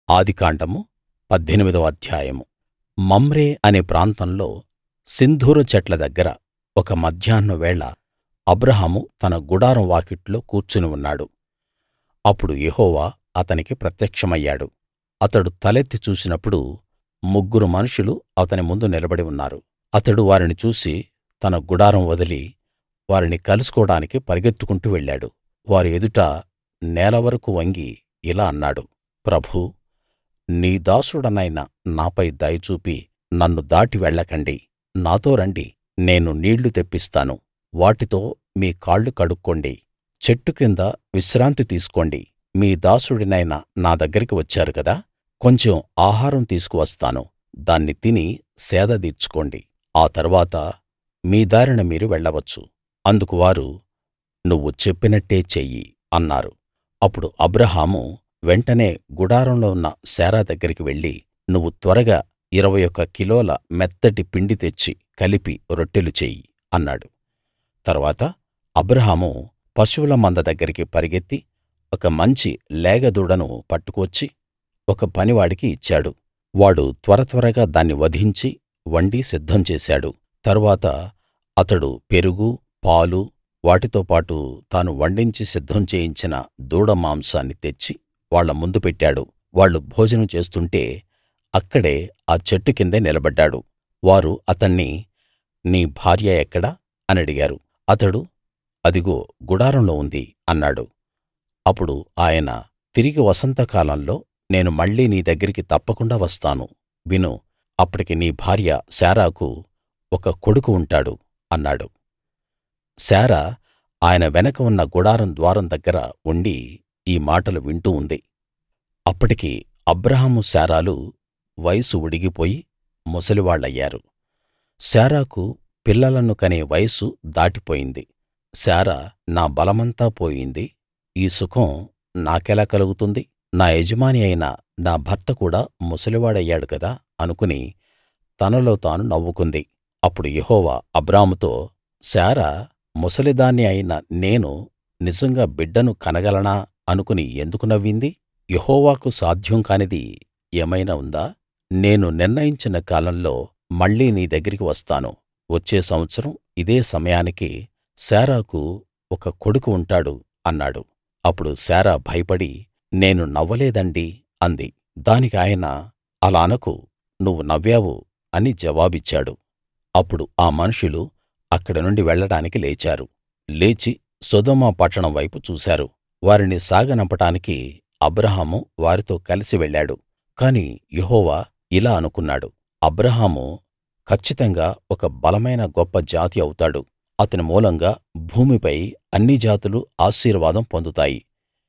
ఆదికాండము పద్దెనిమిదవ అధ్యాయం మమ్రే అనే ప్రాంతంలో సింధూర చెట్ల దగ్గర ఒక మధ్యాహ్నం వేళ అబ్రాహాము తన గుడారం వాకిట్లో కూర్చుని ఉన్నాడు అప్పుడు యెహోవా అతనికి ప్రత్యక్షమయ్యాడు అతడు తలెత్తి చూసినప్పుడు ముగ్గురు మనుషులు అతని ముందు నిలబడి ఉన్నారు అతడు వారిని చూసి తన గుడారం వదిలి వారిని కలుసుకోడానికి పరుగెత్తుకుంటూ వెళ్ళాడు వారి ఎదుట నేల వరకూ వంగి ఇలా అన్నాడు ప్రభూ నీ దాసుడనైన నాపై దయ చూపి నన్ను దాటి వెళ్ళకండి నాతో రండి నేను నీళ్లు తెప్పిస్తాను వాటితో మీ కాళ్ళు కడుక్కోండి చెట్టు కింద విశ్రాంతి తీసుకోండి మీ దాసుడినైన నా దగ్గరికి వచ్చారు కదా కొంచెం ఆహారం తీసుకు వస్తాను దాన్ని తిని సేద దీర్చుకోండి ఆ తరువాత మీ దారిన మీరు వెళ్ళవచ్చు అందుకు వారు నువ్వు చెప్పినట్టే చెయ్యి అన్నారు అప్పుడు అబ్రాహాము వెంటనే గుడారంలో ఉన్న శారా దగ్గరికి వెళ్లి నువ్వు త్వరగా ఇరవై ఒక్క కిలోల మెత్తటి పిండి తెచ్చి కలిపి రొట్టెలు చెయ్యి అన్నాడు తరువాత అబ్రాహాము పశువుల మంద దగ్గరికి పరుగెత్తి ఒక మంచి లేగ దూడను పట్టుకువచ్చి ఒక పనివాడికి ఇచ్చాడు వాడు త్వర త్వరగా దాన్ని వధించి వండి సిద్ధం చేశాడు తరువాత అతడు పెరుగు పాలు వాటితో పాటు తాను వండించి సిద్ధం చేయించిన దూడ మాంసాన్ని తెచ్చి వాళ్ళ ముందు పెట్టాడు వాళ్ళు భోజనం చేస్తుంటే అక్కడే ఆ చెట్టు కిందే నిలబడ్డాడు వారు అతణ్ణి నీ భార్య ఎక్కడ అని అడిగారు అతడు అదిగో గుడారంలో ఉంది అన్నాడు అప్పుడు ఆయన తిరిగి వసంతకాలంలో నేను మళ్ళీ నీ దగ్గరికి తప్పకుండా వస్తాను విను అప్పటికి నీ భార్య శారాకు ఒక కొడుకు ఉంటాడు అన్నాడు శారా ఆయన వెనక ఉన్న గుడారం ద్వారం దగ్గర ఉండి ఈ మాటలు వింటూ ఉంది అప్పటికి అబ్రాహాము శారాలు వయసు ఉడిగిపోయి ముసలివాళ్ళయ్యారు శారాకు పిల్లలను కనే వయస్సు దాటిపోయింది శారా నా బలమంతా పోయింది ఈ సుఖం నాకెలా కలుగుతుంది నా యజమాని అయిన నా భర్త కూడా ముసలివాడయ్యాడు కదా అనుకుని తనలో తాను నవ్వుకుంది అప్పుడు యెహోవా అబ్రాముతో శారా ముసలిదాన్ని అయిన నేను నిజంగా బిడ్డను కనగలనా అనుకుని ఎందుకు నవ్వింది యెహోవాకు సాధ్యం కానిది ఏమైనా ఉందా నేను నిర్ణయించిన కాలంలో మళ్ళీ నీ దగ్గరికి వస్తాను వచ్చే సంవత్సరం ఇదే సమయానికి శారాకు ఒక కొడుకు ఉంటాడు అన్నాడు అప్పుడు శారా భయపడి నేను నవ్వలేదండీ అంది దానికి ఆయన అలా అనకు నువ్వు నవ్వావు అని జవాబిచ్చాడు అప్పుడు ఆ మనుషులు అక్కడి నుండి వెళ్ళడానికి లేచారు లేచి సొదొమ పట్టణం వైపు చూశారు వారిని సాగనంపడానికి అబ్రాహాము వారితో కలిసి వెళ్ళాడు కాని యెహోవా ఇలా అనుకున్నాడు అబ్రాహాము కచ్చితంగా ఒక బలమైన గొప్ప జాతి అవుతాడు అతని మూలంగా భూమిపై అన్ని జాతులు ఆశీర్వాదం పొందుతాయి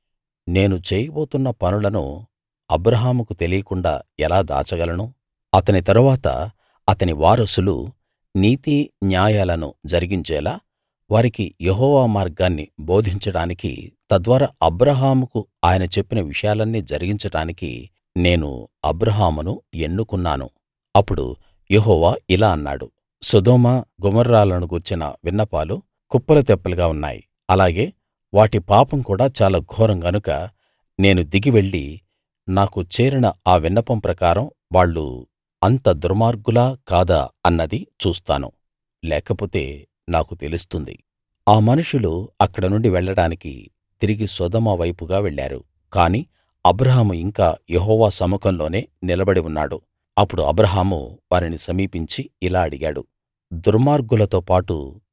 నేను చేయబోతున్న పనులను అబ్రాహాముకు తెలియకుండా ఎలా దాచగలను అతని తరువాత అతని వారసులు నీతి న్యాయాలను జరిగించేలా వారికి యెహోవా మార్గాన్ని బోధించడానికి తద్వారా అబ్రాహాముకు ఆయన చెప్పిన విషయాలన్నీ జరిగించడానికి నేను అబ్రాహామును ఎన్నుకున్నాను అప్పుడు యెహోవా ఇలా అన్నాడు సొదొమ గొమొర్రాలను గూర్చిన విన్నపాలు కుప్పలు తెప్పలుగా ఉన్నాయి అలాగే వాటి పాపం కూడా చాలా ఘోరం గనుక నేను దిగి వెళ్లి నాకు చేరిన ఆ విన్నపం ప్రకారం వాళ్ళు అంత దుర్మార్గులా కాదా అన్నది చూస్తాను లేకపోతే నాకు తెలుస్తుంది ఆ మనుషులు అక్కడ నుండి వెళ్ళడానికి తిరిగి సొదొమ వైపుగా వెళ్ళారు కాని అబ్రాహాము ఇంకా యెహోవా సముఖంలోనే నిలబడి ఉన్నాడు అప్పుడు అబ్రాహాము వారిని సమీపించి ఇలా అడిగాడు దుర్మార్గులతో పాటు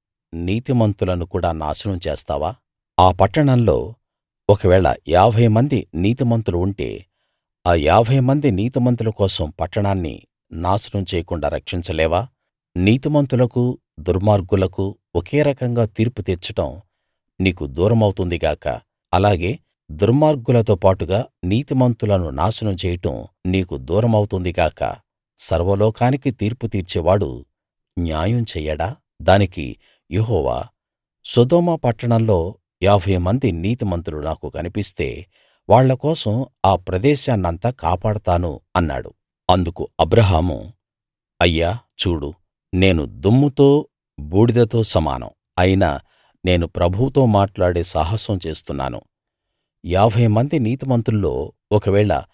నీతిమంతులను కూడా నాశనం చేస్తావా ఆ పట్టణంలో ఒకవేళ యాభై మంది నీతిమంతులు ఉంటే ఆ యాభై మంది నీతిమంతుల కోసం పట్టణాన్ని నాశనం చేయకుండా రక్షించలేవా నీతిమంతులకు దుర్మార్గులకు ఒకే రకంగా తీర్పు తీర్చడం నీకు దూరమవుతుంది గాక అలాగే దుర్మార్గులతో పాటుగా నీతిమంతులను నాశనం చేయడం నీకు దూరమవుతుంది గాక సర్వలోకానికి తీర్పు తీర్చేవాడు న్యాయం చెయ్యడా దానికి యెహోవా సొదొమ పట్టణంలో యాభై మంది నీతిమంతులు నాకు కనిపిస్తే వాళ్ళ కోసం ఆ ప్రదేశాన్నంతా కాపాడతాను అన్నాడు అందుకు అబ్రాహాము అయ్యా చూడు నేను దుమ్ముతో బూడిదతో సమానం అయినా నేను ప్రభువుతో మాట్లాడే సాహసం చేస్తున్నాను యాభై మంది నీతిమంతుల్లో ఒకవేళ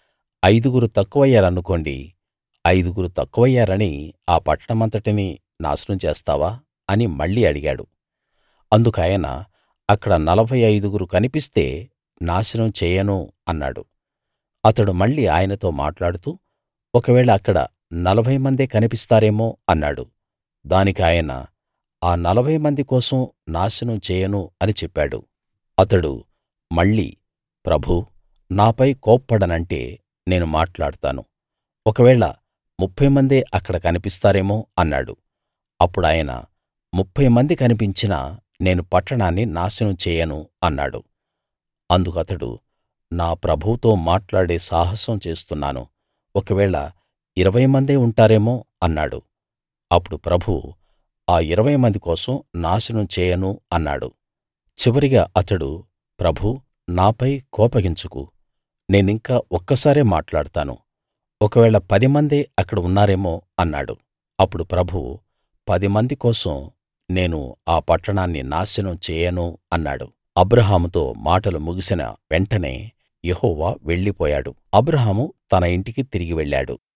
ఐదుగురు తక్కువయ్యారనుకోండి ఐదుగురు తక్కువయ్యారని ఆ పట్టణమంతటినీ నాశనం చేస్తావా అని మళ్ళీ అడిగాడు అందుకాయన అక్కడ నలభై ఐదుగురు కనిపిస్తే నాశనం చెయ్యను అన్నాడు అతడు మళ్ళీ ఆయనతో మాట్లాడుతూ ఒకవేళ అక్కడ నలభై మందే కనిపిస్తారేమో అన్నాడు దానికాయన ఆ నలభై మంది కోసం నాశనం చేయను అని చెప్పాడు అతడు మళ్ళీ ప్రభూ నాపై కోప్పడనంటే నేను మాట్లాడతాను ఒకవేళ ముప్ఫై మందే అక్కడ కనిపిస్తారేమో అన్నాడు అప్పుడాయన ముప్ఫై మంది కనిపించినా నేను పట్టణాన్ని నాశనం చేయను అన్నాడు అందుకతడు నా ప్రభువుతో మాట్లాడే సాహసం చేస్తున్నాను ఒకవేళ ఇరవై మందే ఉంటారేమో అన్నాడు అప్పుడు ప్రభువు ఆ ఇరవై మంది కోసం నాశనం చేయను అన్నాడు చివరిగా అతడు ప్రభూ నాపై కోపగించుకు నేనింకా ఒక్కసారే మాట్లాడతాను ఒకవేళ పది మందే అక్కడ ఉన్నారేమో అన్నాడు అప్పుడు ప్రభువు పది మంది కోసం నేను ఆ పట్టణాన్ని నాశనం చేయను అన్నాడు అబ్రాహాముతో మాటలు ముగిసిన వెంటనే యెహోవా వెళ్ళిపోయాడు అబ్రాహాము తన ఇంటికి తిరిగి వెళ్ళాడు